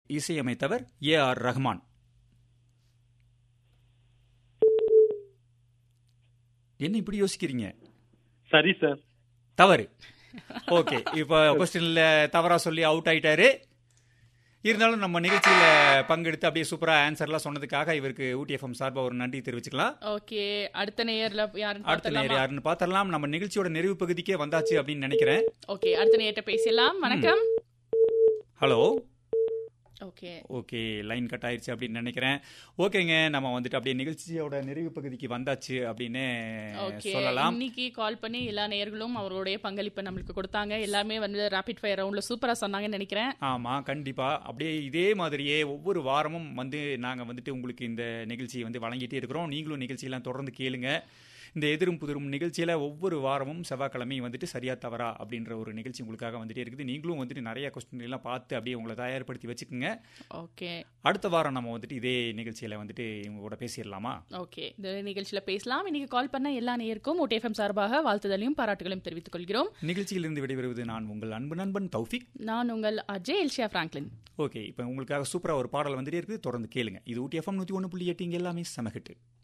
இசையமைத்தவர் A R Rahman என்ன இப்படி யோசிக்கிறீங்க சரி சார் தவறு ஓகே இப்போ கொஸ்டின்ல தவறா சொல்லி அவுட் ஆயிட்டாரு இருந்தாலும் நம்ம நிகழ்ச்சியில பங்கெடுத்து அப்படியே சூப்பரா ஆன்சர்லாம் சொன்னதுக்காக இவருக்கு ஊட்டி எஃப்எம் சார்பா ஒரு நன்றி தெரிவிச்சுக்கலாம் ஓகே அடுத்த நேயர்ல யாருன்னு அடுத்த நேர் பார்த்தலாமா யாருன்னு பார்த்தரலாம் நம்ம நிகழ்ச்சியோட நிறைவு பகுதிக்கே வந்தாச்சு அப்படின்னு நினைக்கிறேன் ஓகே அடுத்த நேயர்கிட்ட பேசலாம் வணக்கம் hello okay okay line cut ஆயிருச்சு அப்படின்னு நினைக்கிறேன் ஓகேங்க நம்ம வந்துட்டு அப்படியே நிகழ்ச்சியோட நிறைவு பகுதிக்கு வந்தாச்சு அப்படின்னு ஓகே சொல்லலாம் இன்னைக்கு கால் பண்ணி எல்லா நேயர்களும் அவர்களுடைய பங்களிப்பை நம்மளுக்கு கொடுத்தாங்க எல்லாமே வந்து ராபிட் ஃபயர் ரவுண்ட்ல சூப்பரா சொன்னாங்கன்னு நினைக்கிறேன் ஆமா கண்டிப்பா அப்படியே இதே மாதிரியே ஒவ்வொரு வாரமும் வந்து நாங்க வந்துட்டு உங்களுக்கு இந்த நிகழ்ச்சியை வந்து வழங்கிட்டே இருக்கிறோம் நீங்களும் நிகழ்ச்சியெல்லாம் தொடர்ந்து கேளுங்க இந்த எதிரும் புதிரும் நிகழ்ச்சியில ஒவ்வொரு வாரமும் செவ்வாய்க்கிழமையும் வந்துட்டு சரியா தவறா அப்படின்ற ஒரு நிகழ்ச்சி உங்களுக்காக வந்துட்டே இருக்குது நீங்களும் வந்துட்டு நிறைய கொஸ்டின் எல்லாம் பார்த்து அப்படியே உங்களை தயார்படுத்தி வச்சுக்கோங்க ஓகே அடுத்த வாரம் நம்ம வந்துட்டு இதே நிகழ்ச்சியில வந்துட்டு இவங்க கூட பேசிடலாமா ஓகே இந்த நிகழ்ச்சியில பேசலாம் இன்னைக்கு கால் பண்ண எல்லா நேயருக்கும் OTFM சார்பாக வாழ்த்துதலையும் பாராட்டுகளையும் தெரிவித்துக் கொள்கிறோம் நிகழ்ச்சியிலிருந்து விடைபெறுவது நான் உங்கள் அன்பு நண்பன் தௌஃபிக் நான் உங்கள் அஜய் எல்ஷியா பிராங்க்லின் ஓகே இப்போ உங்களுக்காக சூப்பரா ஒரு பாடல் வந்துட்டே இருக்குது தொடர்ந்து கேளுங்க இது ஊட்டி எஃப்எம் நூற்றி ஒன்று புள்ளி எட்டு இங்க எல்லாமே சமகிட்டு